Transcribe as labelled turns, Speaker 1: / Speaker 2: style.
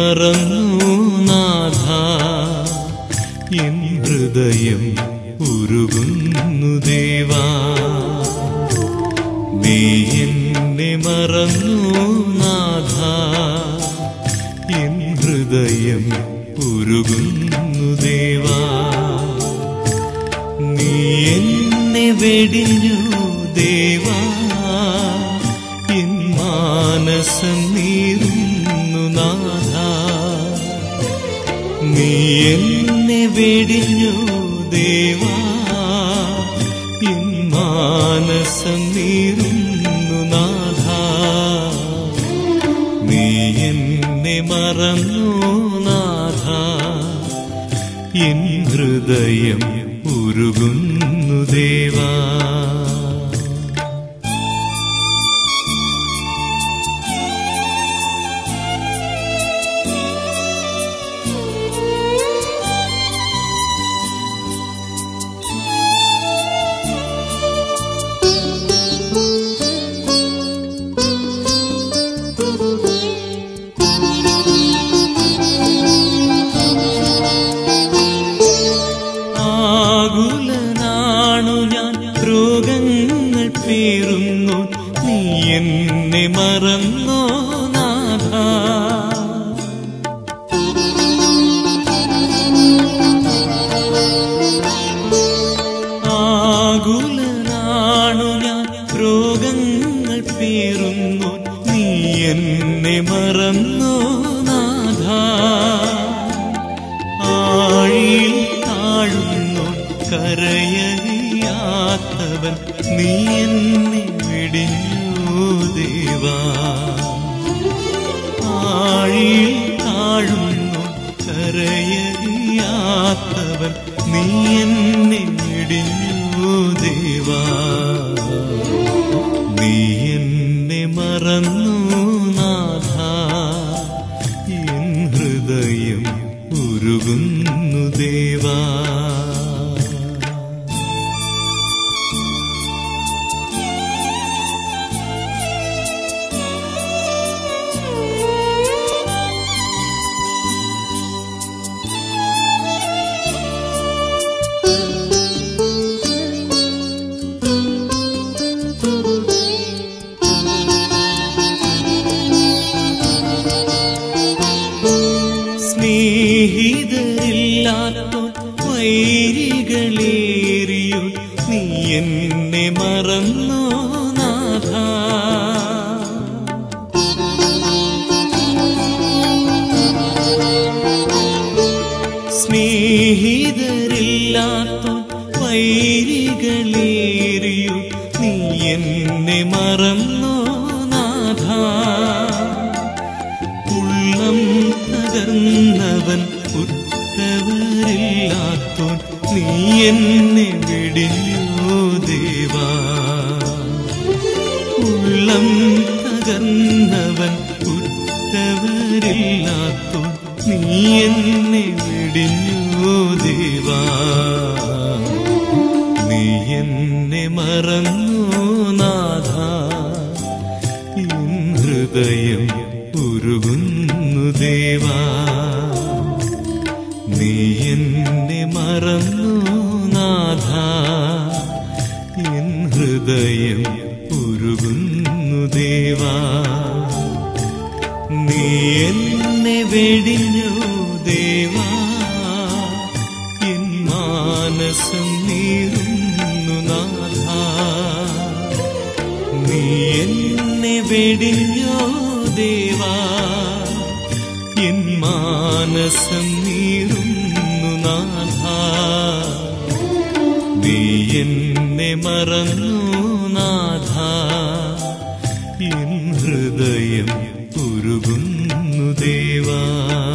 Speaker 1: മറന്നു നാഥ എൻ ഹൃദയം ഉരുകുന്നു ദേവാ നീ എന്നെ മറന്നു നാഥ എൻ ഹൃദയം ഉരുകുന്നു ദേവാ നീ എന്നെ വെടിഞ്ഞു ദേവാ എൻ മാനസം നീറുന്നു നാഥ നീ എന്നെ വെടിഞ്ഞു ദേവാ എൻ മാനസം നീറുന്നു നാഥ നീ എന്നെ മറന്നു നാഥ എൻ ഹൃദയം ഉരുകുന്നു ദേവാ ആകുലനാണു ഞാൻ രോഗങ്ങൾ പേറുന്നു നീ എന്നെ മറന്നോ നാഥ ആകുലനാണു ഞാൻ രോഗങ്ങൾ പേറുന്നു നീ എന്നെ മറന്നോ നാഥ ആഴിയിൽ താഴുന്നു കരയറിയാത്തവൻ നീ എന്നെ വെടിഞ്ഞു ദേവാ ആഴിയിൽ താഴുന്നു കരയറിയാത്തവൻ നീ എന്നെ വെടിഞ്ഞു ദേവാ നീ എന്നെ മറന്നു നാഥ എൻ ഹൃദയം ഉരുകുന്നു ദേവാ സ്നേഹിതരില്ലാത്തോ വൈരികളേറിയോ നീ എന്നെ മറന്നോ നാഥ സ്നേഹിതരില്ലാത്തോ വൈരികളേറിയോ നീ എന്നെ മറന്നോ നാഥ ഉള്ളം തകർന്നവൻ ഉറ്റവരില്ലാത്തോൻ നീ എന്നെ വെടിഞ്ഞോ ദേവാ ഉള്ളം തകർന്നവൻ ഉറ്റവരില്ലാത്തോൻ നീ എന്നെ വെടിഞ്ഞോ ദേവാ നീ എന്നെ മറന്നോ നാഥ എൻ ഹൃദയം ഉരുകുന്നു ദേവാ നീ എന്നെ മറന്നു നാഥ എൻ ഹൃദയം ഉരുകുന്നു ദേവാ നീ എന്നെ വെടിഞ്ഞു ദേവാ എൻ മാനസം നീറുന്നു നാഥ നീ എന്നെ വെടിഞ്ഞോ ദേവാ എൻ മാനസം നീറുന്നു നാഥ നീ എന്നെ മറന്നു നാഥ എൻ ഹൃദയം ഉരുകുന്നു ദേവാ